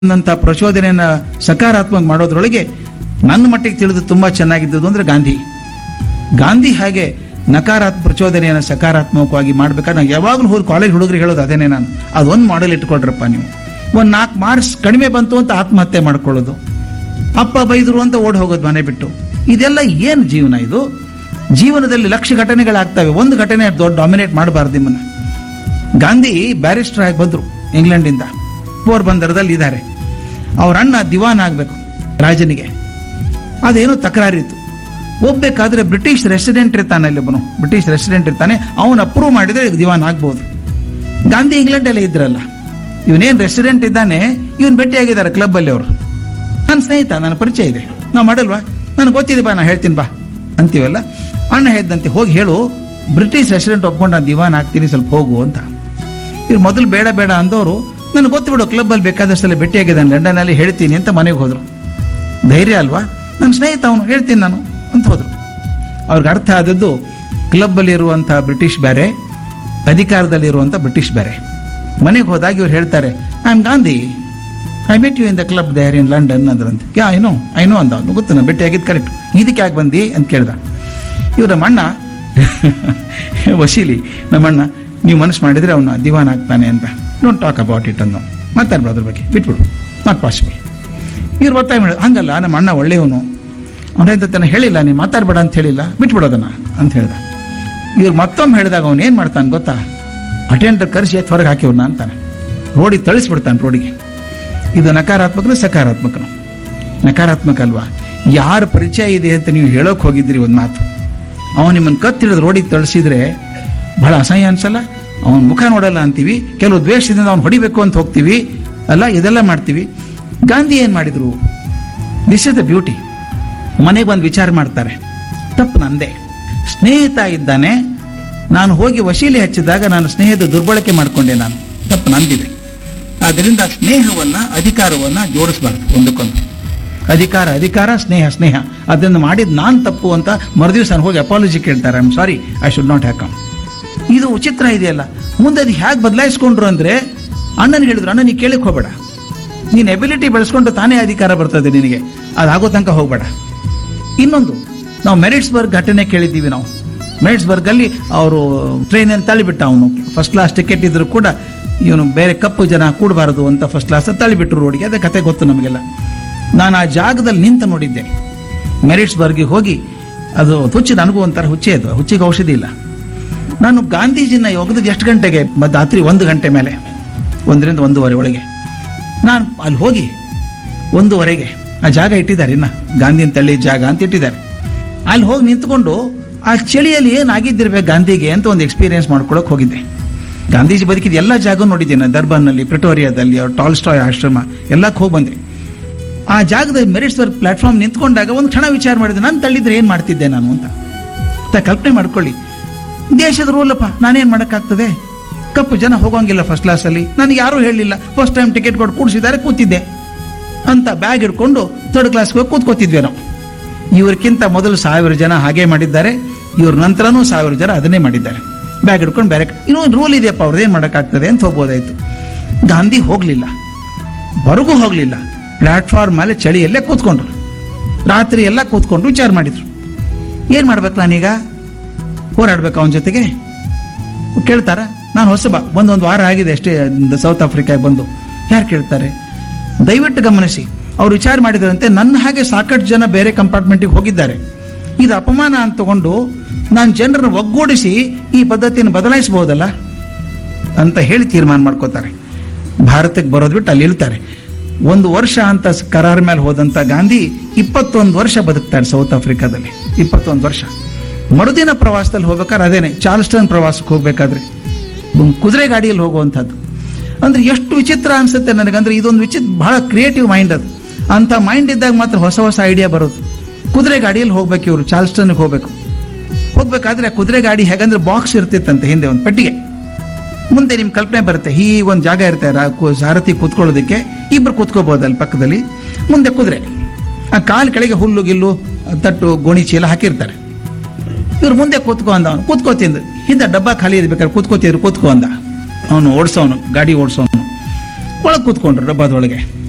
ನಂತ ಪ್ರಚೋದನೆಯನ್ನ ಸಕಾರಾತ್ಮಕ ಮಾಡೋದ್ರೊಳಗೆ ನನ್ನ ಮಟ್ಟಿಗೆ ತಿಳಿದು ತುಂಬಾ ಚೆನ್ನಾಗಿದ್ದದ್ದು ಅಂದ್ರೆ ಗಾಂಧಿ ಗಾಂಧಿ ಹಾಗೆ ನಕಾರಾತ್ಮಕ ಪ್ರಚೋದನೆಯನ್ನು ಸಕಾರಾತ್ಮಕವಾಗಿ ಮಾಡ್ಬೇಕಾದ್ರೆ ನಾನು ಯಾವಾಗಲೂ ಹೋಗಿ ಕಾಲೇಜ್ ಹುಡುಗರಿಗೆ ಹೇಳೋದು ಅದೇನೆ ನಾನು ಅದೊಂದು ಮಾಡೆಲ್ ಇಟ್ಕೊಳ್ರಪ್ಪ ನೀವು ಒಂದು ನಾಲ್ಕು ಮಾರ್ಕ್ಸ್ ಕಡಿಮೆ ಬಂತು ಅಂತ ಆತ್ಮಹತ್ಯೆ ಮಾಡ್ಕೊಳ್ಳೋದು ಅಪ್ಪ ಬೈದ್ರು ಅಂತ ಓಡ್ ಹೋಗೋದು ಮನೆ ಬಿಟ್ಟು ಇದೆಲ್ಲ ಏನು ಜೀವನ ಇದು ಜೀವನದಲ್ಲಿ ಲಕ್ಷ ಘಟನೆಗಳಾಗ್ತವೆ ಒಂದು ಘಟನೆ ದೊಡ್ಡ ಡಾಮಿನೇಟ್ ಮಾಡಬಾರ್ದು ನಿಮ್ಮನ್ನ ಗಾಂಧಿ ಬ್ಯಾರಿಸ್ಟರ್ ಆಗಿ ಬಂದ್ರು ಇಂಗ್ಲೆಂಡಿಂದ ಪೋರ್ಬಂದರದಲ್ಲಿ ಇದ್ದಾರೆ ಅವ್ರ ಅಣ್ಣ ದಿವಾನ್ ಆಗಬೇಕು ರಾಜನಿಗೆ ಅದೇನೋ ತಕರಾರಿತ್ತು ಹೋಗ್ಬೇಕಾದ್ರೆ ಬ್ರಿಟಿಷ್ ರೆಸಿಡೆಂಟ್ ಇರ್ತಾನೆ ಅಲ್ಲಿ ಒಬ್ಬನು ಬ್ರಿಟಿಷ್ ರೆಸಿಡೆಂಟ್ ಇರ್ತಾನೆ ಅವನು ಅಪ್ರೂವ್ ಮಾಡಿದ್ರೆ ದಿವಾನ್ ಆಗ್ಬೋದು ಗಾಂಧಿ ಇಂಗ್ಲೆಂಡಲ್ಲೇ ಇದ್ರಲ್ಲ ಇವನೇನ್ ರೆಸಿಡೆಂಟ್ ಇದ್ದಾನೆ ಇವನ್ ಭೇಟಿಯಾಗಿದ್ದಾರೆ ಕ್ಲಬ್ ಅಲ್ಲಿ ಅವರು ನನ್ನ ಸ್ನೇಹಿತ ನನ್ನ ಪರಿಚಯ ಇದೆ ನಾವು ಮಾಡಲ್ವಾ ನನಗೆ ಗೊತ್ತಿದೆ ಬಾ ನಾ ಹೇಳ್ತೀನಿ ಬಾ ಅಂತೀವಲ್ಲ ಅಣ್ಣ ಹೇಳ್ದಂತೆ ಹೋಗಿ ಹೇಳು ಬ್ರಿಟಿಷ್ ರೆಸಿಡೆಂಟ್ ಒಪ್ಕೊಂಡು ನಾನು ದಿವಾನ್ ಆಗ್ತೀನಿ ಸ್ವಲ್ಪ ಹೋಗು ಅಂತ ಇವ್ರು ಮೊದಲು ಬೇಡ ಬೇಡ ಅಂದವರು ನನಗೆ ಗೊತ್ತು ಬಿಡು ಕ್ಲಬ್ಬಲ್ಲಿ ಬೇಕಾದಷ್ಟೆಲ್ಲ ಭೇಟಿಯಾಗಿದ್ದಾನೆ ಲಂಡನ್ನಲ್ಲಿ ಹೇಳ್ತೀನಿ ಅಂತ ಮನೆಗೆ ಹೋದ್ರು ಧೈರ್ಯ ಅಲ್ವಾ ನನ್ನ ಸ್ನೇಹಿತ ಅವನು ಹೇಳ್ತೀನಿ ನಾನು ಅಂತ ಹೋದ್ರು ಅವ್ರಿಗೆ ಅರ್ಥ ಆದದ್ದು ಕ್ಲಬ್ಬಲ್ಲಿ ಇರುವಂತಹ ಬ್ರಿಟಿಷ್ ಬೇರೆ ಅಧಿಕಾರದಲ್ಲಿರುವಂಥ ಬ್ರಿಟಿಷ್ ಬೇರೆ ಮನೆಗೆ ಹೋದಾಗ ಇವ್ರು ಹೇಳ್ತಾರೆ I am Gandhi I met you in the club there in London ಅಂದ್ರಂತೆ ಯಾ ಐನೋ ಐನೋ ಅಂದ ಅವ್ನು ಗೊತ್ತು ನಾನು ಭೇಟಿಯಾಗಿದ್ದು ಕರೆಕ್ಟ್ ಇದಕ್ಕೆ ಯಾಕೆ ಬಂದಿ ಅಂತ ಕೇಳ್ದ ಇವ್ರು ನಮ್ಮಣ್ಣ ವಶೀಲಿ ನಮ್ಮಣ್ಣ ನೀವು ಮನಸ್ಸು ಮಾಡಿದ್ರೆ ಅವನು ದಿವಾನ್ ಆಗ್ತಾನೆ ಅಂತ ಡೋಂಟ್ ಟಾಕ್ ಅಬೌಟ್ ಇಟ್ ಅನ್ನೋ ಮಾತಾಡ್ಬಾರ್ದು ಅದ್ರ ಬಗ್ಗೆ ಬಿಟ್ಬಿಡು ನಾಟ್ ಪಾಸಿಬಲ್ ಇವ್ರು ಒತ್ತಾಯ ಮಾಡಿದ್ರು ಹಂಗಲ್ಲ ನಮ್ಮ ಅಣ್ಣ ಒಳ್ಳೆಯವನು ಅವನ ತನ ಹೇಳಿಲ್ಲ ನೀನು ಮಾತಾಡ್ಬೇಡ ಅಂತ ಹೇಳಿಲ್ಲ ಬಿಟ್ಬಿಡೋದನ್ನ ಅಂತ ಹೇಳ್ದ ಇವ್ರು ಮತ್ತೊಮ್ಮೆ ಹೇಳಿದಾಗ ಅವನು ಏನು ಮಾಡ್ತಾನೆ ಗೊತ್ತಾ ಅಟೆಂಡರ್ ಕರೆಸಿ ಎತ್ತು ಹೊರಗೆ ಹಾಕಿವ್ರನ್ನ ಅಂತಾನೆ ರೋಡಿಗೆ ತಳಿಸ್ಬಿಡ್ತಾನೆ ರೋಡಿಗೆ ಇದು ನಕಾರಾತ್ಮಕನು ಸಕಾರಾತ್ಮಕನು ನಕಾರಾತ್ಮಕ ಅಲ್ವಾ ಯಾರ ಪರಿಚಯ ಇದೆ ಅಂತ ನೀವು ಹೇಳೋಕೆ ಹೋಗಿದ್ರಿ ಒಂದು ಮಾತು ಅವನು ನಿಮ್ಮನ್ನು ಕತ್ತಿಳಿದು ರೋಡಿಗೆ ತಳಿಸಿದ್ರೆ ಬಹಳ ಅಸಹ್ಯ ಅನ್ಸಲ್ಲ ಅವನ ಮುಖ ನೋಡಲ್ಲ ಅಂತೀವಿ ಕೆಲವು ದ್ವೇಷದಿಂದ ಅವ್ನು ಹೊಡಿಬೇಕು ಅಂತ ಹೋಗ್ತೀವಿ ಅಲ್ಲ ಇದೆಲ್ಲ ಮಾಡ್ತೀವಿ ಗಾಂಧಿ ಏನು ಮಾಡಿದ್ರು ದಿಸ್ ಇಸ್ ದ ಬ್ಯೂಟಿ ಮನೆಗೆ ಬಂದು ವಿಚಾರ ಮಾಡ್ತಾರೆ ತಪ್ಪು ನಂದೇ ಸ್ನೇಹಿತ ಇದ್ದಾನೆ ನಾನು ಹೋಗಿ ವಶೀಲಿ ಹಚ್ಚಿದಾಗ ನಾನು ಸ್ನೇಹದ ದುರ್ಬಳಕೆ ಮಾಡಿಕೊಂಡೆ ನಾನು ತಪ್ಪು ನಂದಿದೆ ಆದ್ದರಿಂದ ಸ್ನೇಹವನ್ನ ಅಧಿಕಾರವನ್ನ ಜೋಡಿಸಬಾರ್ದು ಒಂದಕ್ಕೊಂದು ಅಧಿಕಾರ ಅಧಿಕಾರ ಸ್ನೇಹ ಸ್ನೇಹ ಅದನ್ನು ಮಾಡಿದ್ ನಾನ್ ತಪ್ಪು ಅಂತ ಮರುದಿವಸ ಹೋಗಿ ಅಪಾಲಜಿ ಕೇಳ್ತಾರೆ I am sorry I should not have come ಇದು ವಿಚಿತ್ರ ಇದೆಯಲ್ಲ ಮುಂದೆ ಅದು ಹೇಗೆ ಬದಲಾಯಿಸ್ಕೊಂಡ್ರು ಅಂದ್ರೆ ಅಣ್ಣನಿಗೆ ಹೇಳಿದ್ರು ಅಣ್ಣ ನೀ ಕೇಳಕ್ ಹೋಗ್ಬೇಡ ನೀನ್ ಎಬಿಲಿಟಿ ಬೆಳೆಸ್ಕೊಂಡು ತಾನೇ ಅಧಿಕಾರ ಬರ್ತದೆ ನಿನಗೆ ಅದಾಗೋ ತನಕ ಹೋಗ್ಬೇಡ ಇನ್ನೊಂದು ನಾವು ಮೆರಿಟ್ಸ್ಬರ್ಗ್ ಘಟನೆ ಕೇಳಿದ್ದೀವಿ ನಾವು ಮೆರಿಟ್ಸ್ಬರ್ಗ್ ಅಲ್ಲಿ ಅವರು ಟ್ರೈನ್ ತಳ್ಳಿಬಿಟ್ಟ ಅವನು ಫಸ್ಟ್ ಕ್ಲಾಸ್ ಟಿಕೆಟ್ ಇದ್ರು ಕೂಡ ಇವನು ಬೇರೆ ಕಪ್ಪು ಜನ ಕೂಡಬಾರದು ಅಂತ ಫಸ್ಟ್ ಕ್ಲಾಸ್ ತಳ್ಳಿಬಿಟ್ರು ರೋಡಿಗೆ ಅದೇ ಕತೆ ಗೊತ್ತು ನಮಗೆಲ್ಲ ನಾನು ಆ ಜಾಗದಲ್ಲಿ ನಿಂತು ನೋಡಿದ್ದೆ ಮೆರಿಟ್ಸ್ಬರ್ಗಿಗೆ ಹೋಗಿ ಅದು ಹುಚ್ಚು ನನಗೂ ಒಂಥರ ಹುಚ್ಚೆ ಅದು ಹುಚ್ಚಿಗೆ ಔಷಧಿ ಇಲ್ಲ ನಾನು ಗಾಂಧೀಜಿನ ಒಗೆದದ್ದು ಎಷ್ಟು ಗಂಟೆಗೆ ಮಧ್ಯ ರಾತ್ರಿ ಒಂದು ಗಂಟೆ ಮೇಲೆ ಒಂದರಿಂದ ಒಂದೂವರೆ ಒಳಗೆ ನಾನು ಅಲ್ಲಿ ಹೋಗಿ ಒಂದೂವರೆಗೆ ಆ ಜಾಗ ಇಟ್ಟಿದ್ದಾರೆ ಇನ್ನ ಗಾಂಧಿನ ತಳ್ಳಿ ಜಾಗ ಅಂತ ಇಟ್ಟಿದ್ದಾರೆ ಅಲ್ಲಿ ಹೋಗಿ ನಿಂತ್ಕೊಂಡು ಆ ಚಳಿಯಲ್ಲಿ ಏನಾಗಿದ್ದಿರ್ಬೇಕು ಗಾಂಧಿಗೆ ಅಂತ ಒಂದು ಎಕ್ಸ್ಪೀರಿಯನ್ಸ್ ಮಾಡ್ಕೊಳಕ್ ಹೋಗಿದ್ದೆ ಗಾಂಧೀಜಿ ಬದುಕಿದ ಎಲ್ಲ ಜಾಗ ನೋಡಿದ್ದೇನೆ ದರ್ಬಾನ್ನಲ್ಲಿ ಪ್ರಿಟೋರಿಯಾದಲ್ಲಿ ಅವ್ರ ಟಾಲ್ಸ್ಟಾಯ್ ಆಶ್ರಮ ಎಲ್ಲಕ್ಕೆ ಹೋಗಿ ಬಂದೆ ಆ ಜಾಗದ ಮೆರಿಟ್ಸ್ ವರ್ಕ್ ಪ್ಲಾಟ್ಫಾರ್ಮ್ ನಿಂತ್ಕೊಂಡಾಗ ಒಂದು ಕ್ಷಣ ವಿಚಾರ ಮಾಡಿದೆ ನಾನು ತಳ್ಳಿದ್ರೆ ಏನು ಮಾಡ್ತಿದ್ದೆ ನಾನು ಅಂತ ತ ಕಲ್ಪನೆ ಮಾಡ್ಕೊಳ್ಳಿ ದೇಶದ ರೂಲಪ್ಪ ನಾನೇನ್ ಮಾಡೋಕ್ಕಾಗ್ತದೆ ಕಪ್ಪು ಜನ ಹೋಗೋಂಗಿಲ್ಲ ಫಸ್ಟ್ ಕ್ಲಾಸಲ್ಲಿ ನನಗೆ ಯಾರೂ ಹೇಳಲಿಲ್ಲ ಫಸ್ಟ್ ಟೈಮ್ ಟಿಕೆಟ್ ಕೊಟ್ಟು ಕೂಡಿಸಿದ್ದಾರೆ ಕೂತಿದ್ದೆ ಅಂತ ಬ್ಯಾಗ್ ಹಿಡ್ಕೊಂಡು ಥರ್ಡ್ ಕ್ಲಾಸ್ಗೆ ಹೋಗಿ ಕೂತ್ಕೋತಿದ್ವಿ ನಾವು ಇವ್ರಕ್ಕಿಂತ ಮೊದಲು ಸಾವಿರ ಜನ ಹಾಗೆ ಮಾಡಿದ್ದಾರೆ ಇವ್ರ ನಂತರನೂ ಸಾವಿರ ಜನ ಅದನ್ನೇ ಮಾಡಿದ್ದಾರೆ ಬ್ಯಾಗ್ ಹಿಡ್ಕೊಂಡು ಬೇರೆ ಇನ್ನೊಂದು ರೂಲ್ ಇದೆಯಪ್ಪ ಅವ್ರದ್ದು ಏನು ಮಾಡೋಕ್ಕಾಗ್ತದೆ ಅಂತ ಹೋಗ್ಬೋದಾಯ್ತು ಗಾಂಧಿ ಹೋಗ್ಲಿಲ್ಲ ಹೊರಗೂ ಹೋಗ್ಲಿಲ್ಲ ಪ್ಲಾಟ್ಫಾರ್ಮ್ ಮೇಲೆ ಚಳಿಯಲ್ಲೇ ಕೂತ್ಕೊಂಡ್ರು ರಾತ್ರಿ ಎಲ್ಲ ಕೂತ್ಕೊಂಡು ವಿಚಾರ ಮಾಡಿದ್ರು ಏನ್ ಮಾಡ್ಬೇಕು ನಾನೀಗ ಹೋರಾಡ್ಬೇಕು ಅವನ ಜೊತೆಗೆ ಕೇಳ್ತಾರ ನಾನು ಹೊಸಬ ಒಂದೊಂದು ವಾರ ಆಗಿದೆ ಅಷ್ಟೇ ಸೌತ್ ಆಫ್ರಿಕಾಗೆ ಬಂದು ಯಾರು ಕೇಳ್ತಾರೆ ದಯವಿಟ್ಟು ಗಮನಿಸಿ ಅವ್ರು ವಿಚಾರ ಮಾಡಿದ್ರಂತೆ ನನ್ನ ಹಾಗೆ ಸಾಕಷ್ಟು ಜನ ಬೇರೆ ಕಂಪಾರ್ಟ್ಮೆಂಟಿಗೆ ಹೋಗಿದ್ದಾರೆ ಇದು ಅಪಮಾನ ಅಂತ ತಗೊಂಡು ನಾನು ಜನರನ್ನು ಒಗ್ಗೂಡಿಸಿ ಈ ಪದ್ಧತಿಯನ್ನು ಬದಲಾಯಿಸಬಹುದಲ್ಲ ಅಂತ ಹೇಳಿ ತೀರ್ಮಾನ ಮಾಡ್ಕೋತಾರೆ ಭಾರತಕ್ಕೆ ಬರೋದು ಬಿಟ್ಟು ಅಲ್ಲಿ ಇಳ್ತಾರೆ ಒಂದು ವರ್ಷ ಅಂತ ಸ್- ಕರಾರ ಮೇಲೆ ಹೋದಂತ ಗಾಂಧಿ ಇಪ್ಪತ್ತೊಂದು ವರ್ಷ ಬದುಕ್ತಾರೆ ಸೌತ್ ಆಫ್ರಿಕಾದಲ್ಲಿ ಇಪ್ಪತ್ತೊಂದು ವರ್ಷ ಮರುದಿನ ಪ್ರವಾಸದಲ್ಲಿ ಹೋಗ್ಬೇಕಾದ್ರೆ ಅದೇನೆ ಚಾರ್ಲ್ಸ್ಟನ್ ಪ್ರವಾಸಕ್ಕೆ ಹೋಗ್ಬೇಕಾದ್ರೆ ಒಂದು ಕುದುರೆ ಗಾಡಿಯಲ್ಲಿ ಹೋಗುವಂಥದ್ದು ಅಂದ್ರೆ ಎಷ್ಟು ವಿಚಿತ್ರ ಅನ್ಸುತ್ತೆ ನನಗಂದ್ರೆ ಇದೊಂದು ವಿಚಿತ್ರ ಬಹಳ ಕ್ರಿಯೇಟಿವ್ ಮೈಂಡ್ ಅದು ಅಂತ ಮೈಂಡ್ ಇದ್ದಾಗ ಮಾತ್ರ ಹೊಸ ಹೊಸ ಐಡಿಯಾ ಬರೋದು ಕುದುರೆ ಗಾಡಿಯಲ್ಲಿ ಹೋಗ್ಬೇಕು ಇವರು ಚಾರ್ಲ್ಸ್ಟನ್ಗೆ ಹೋಗ್ಬೇಕು ಹೋಗ್ಬೇಕಾದ್ರೆ ಆ ಕುದುರೆ ಗಾಡಿ ಹೇಗಂದ್ರೆ ಬಾಕ್ಸ್ ಇರ್ತಿತ್ತಂತೆ ಹಿಂದೆ ಒಂದು ಪೆಟ್ಟಿಗೆ ಮುಂದೆ ನಿಮ್ ಕಲ್ಪನೆ ಬರುತ್ತೆ ಈ ಒಂದು ಜಾಗ ಇರುತ್ತೆ ರಾ- ಕು- ಸಾರಥಿ ಕೂತ್ಕೊಳ್ಳೋದಕ್ಕೆ ಇಬ್ರು ಕೂತ್ಕೋಬಹುದು ಅಲ್ಲಿ ಪಕ್ಕದಲ್ಲಿ ಮುಂದೆ ಕುದುರೆ ಆ ಕಾಲ್ ಕೆಳಗೆ ಹುಲ್ಲು ಗಿಲ್ಲು ತಟ್ಟು ಗೋಣಿ ಚೀಲ ಹಾಕಿರ್ತಾರೆ ಇವ್ರು ಮುಂದೆ ಕೂತ್ಕೊ ಅಂದ ಅವನು ಕೂತ್ಕೋತಿಂದ ಹಿಂದೆ ಡಬ್ಬ ಖಾಲಿ ಇರ್ಬೇಕಾದ್ರೆ ಕೂತ್ಕೋತಿದ್ರು ಕೂತ್ಕೊ ಅಂದ ಅವನು ಓಡಿಸೋನು ಗಾಡಿ ಓಡಿಸೋನು ಒಳಗೆ ಕೂತ್ಕೊಂಡ್ರು ಡಬ್ಬದೊಳಗೆ